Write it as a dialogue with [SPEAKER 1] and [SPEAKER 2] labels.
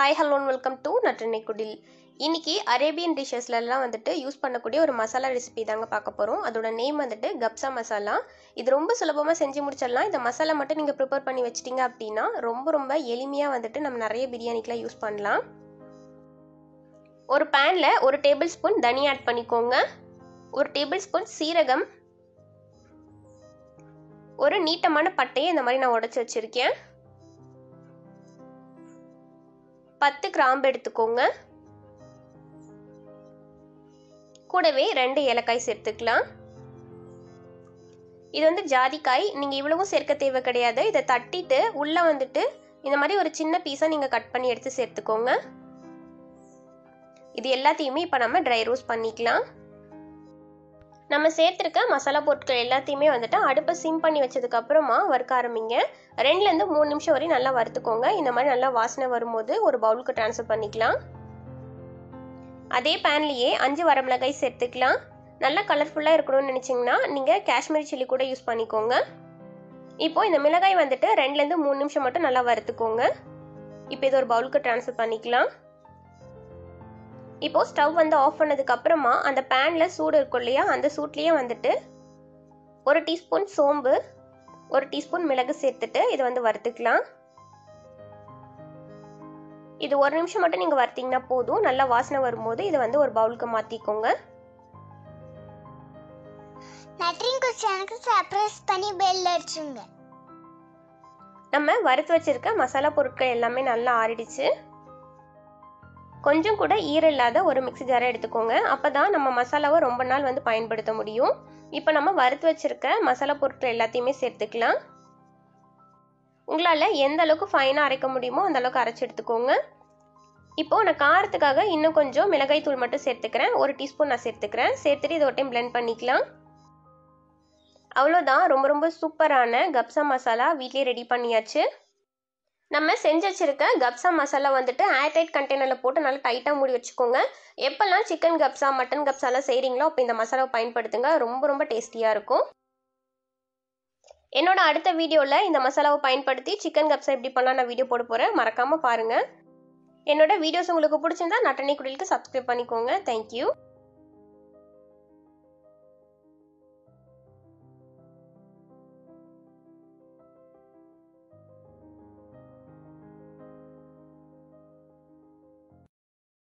[SPEAKER 1] hi hello welcome to நட்டனை குடில் இன்னைக்கு அரேபியன் டிஷ்ஷஸ்லலாம் வந்துட்டு யூஸ் பண்ணக்கூடிய ஒரு மசாலா ரெசிபி தாங்க பார்க்க போகிறோம் அதோட நேம் வந்துட்டு கப்சா மசாலா இது ரொம்ப சுலபமாக செஞ்சு முடிச்சிடலாம் இந்த மசாலா மட்டும் நீங்கள் ப்ரிப்பேர் பண்ணி வச்சிட்டிங்க அப்படின்னா ரொம்ப ரொம்ப எளிமையாக வந்துட்டு நம்ம நிறைய பிரியாணிக்கெலாம் யூஸ் பண்ணலாம் ஒரு பேனில் ஒரு டேபிள் ஸ்பூன் தனி ஆட் பண்ணிக்கோங்க ஒரு டேபிள் ஸ்பூன் சீரகம் ஒரு நீட்டமான பட்டையை இந்த மாதிரி நான் உடச்சி வச்சுருக்கேன் பத்து கிராம்பு எடுத்துக்கோங்க கூடவே ரெண்டு ஏலக்காய் சேர்த்துக்கலாம் இது வந்து ஜாதிக்காய் நீங்கள் இவ்வளவும் சேர்க்க தேவை கிடையாது இதை தட்டிட்டு உள்ளே வந்துட்டு இந்த மாதிரி ஒரு சின்ன பீஸாக நீங்கள் கட் பண்ணி எடுத்து சேர்த்துக்கோங்க இது எல்லாத்தையுமே இப்போ நம்ம ட்ரை ரோஸ்ட் பண்ணிக்கலாம் நம்ம சேர்த்துருக்க மசாலா பொருட்கள் எல்லாத்தையுமே வந்துட்டு அடுப்பை சிம் பண்ணி வச்சதுக்கு அப்புறமா வறுக்க ஆரம்பிங்க ரெண்டுலேருந்து மூணு நிமிஷம் வரையும் நல்லா வறுத்துக்கோங்க இந்த மாதிரி நல்லா வாசனை வரும்போது ஒரு பவுலுக்கு ட்ரான்ஸ்ஃபர் பண்ணிக்கலாம் அதே பேன்லேயே அஞ்சு வரமிளகாய் சேர்த்துக்கலாம் நல்லா கலர்ஃபுல்லாக இருக்கணும்னு நினச்சிங்கன்னா நீங்கள் காஷ்மீரி சில்லி கூட யூஸ் பண்ணிக்கோங்க இப்போ இந்த மிளகாய் வந்துட்டு ரெண்டுலேருந்து மூணு நிமிஷம் மட்டும் நல்லா வறுத்துக்கோங்க இப்போ இது ஒரு பவுலுக்கு ட்ரான்ஸ்ஃபர் பண்ணிக்கலாம் இப்போ ஸ்டவ் வந்து ஆஃப் பண்ணதுக்கு அப்புறமா அந்த பேனில் சூடு இருக்கும் இல்லையா அந்த சூட்லேயே வந்துட்டு ஒரு டீஸ்பூன் சோம்பு ஒரு டீஸ்பூன் மிளகு சேர்த்துட்டு இதை வந்து வறுத்துக்கலாம் இது ஒரு நிமிஷம் மட்டும் நீங்கள் வறுத்தீங்கன்னா போதும் நல்லா வாசனை வரும்போது இதை வந்து ஒரு பவுலுக்கு மாற்றிக்கோங்க
[SPEAKER 2] நட்ரின் சேனலுக்கு சப்ரைஸ் பண்ணி பெல் அடிச்சுங்க
[SPEAKER 1] நம்ம வறுத்து வச்சிருக்க மசாலா பொருட்கள் எல்லாமே நல்லா ஆறிடுச்சு கொஞ்சம் கூட ஈரம் இல்லாத ஒரு மிக்ஸி ஜாரை எடுத்துக்கோங்க அப்போ தான் நம்ம மசாலாவை ரொம்ப நாள் வந்து பயன்படுத்த முடியும் இப்போ நம்ம வறுத்து வச்சிருக்க மசாலா பொருட்கள் எல்லாத்தையுமே சேர்த்துக்கலாம் உங்களால் எந்த அளவுக்கு ஃபைனாக அரைக்க முடியுமோ அந்த அளவுக்கு அரைச்சி எடுத்துக்கோங்க இப்போது நான் காரத்துக்காக இன்னும் கொஞ்சம் மிளகாய் தூள் மட்டும் சேர்த்துக்கிறேன் ஒரு டீஸ்பூன் நான் சேர்த்துக்கிறேன் சேர்த்துட்டு இதை ஒரு டைம் பிளெண்ட் பண்ணிக்கலாம் அவ்வளோதான் ரொம்ப ரொம்ப சூப்பரான கப்சா மசாலா வீட்லேயே ரெடி பண்ணியாச்சு நம்ம செஞ்சு வச்சிருக்க கப்சா மசாலா வந்துட்டு ஏர்டைட் கண்டெய்னரில் போட்டு நல்லா டைட்டாக மூடி வச்சுக்கோங்க எப்போல்லாம் சிக்கன் கப்சா மட்டன் கப்சாலாம் செய்கிறீங்களோ அப்போ இந்த மசாலாவை பயன்படுத்துங்க ரொம்ப ரொம்ப டேஸ்டியாக இருக்கும் என்னோட அடுத்த வீடியோவில் இந்த மசாலாவை பயன்படுத்தி சிக்கன் கப்சா எப்படி பண்ணலாம் நான் வீடியோ போட போகிறேன் மறக்காமல் பாருங்கள் என்னோட வீடியோஸ் உங்களுக்கு பிடிச்சிருந்தா நட்டனை குடிலுக்கு சப்ஸ்கிரைப் பண்ணிக்கோங்க தேங்க்யூ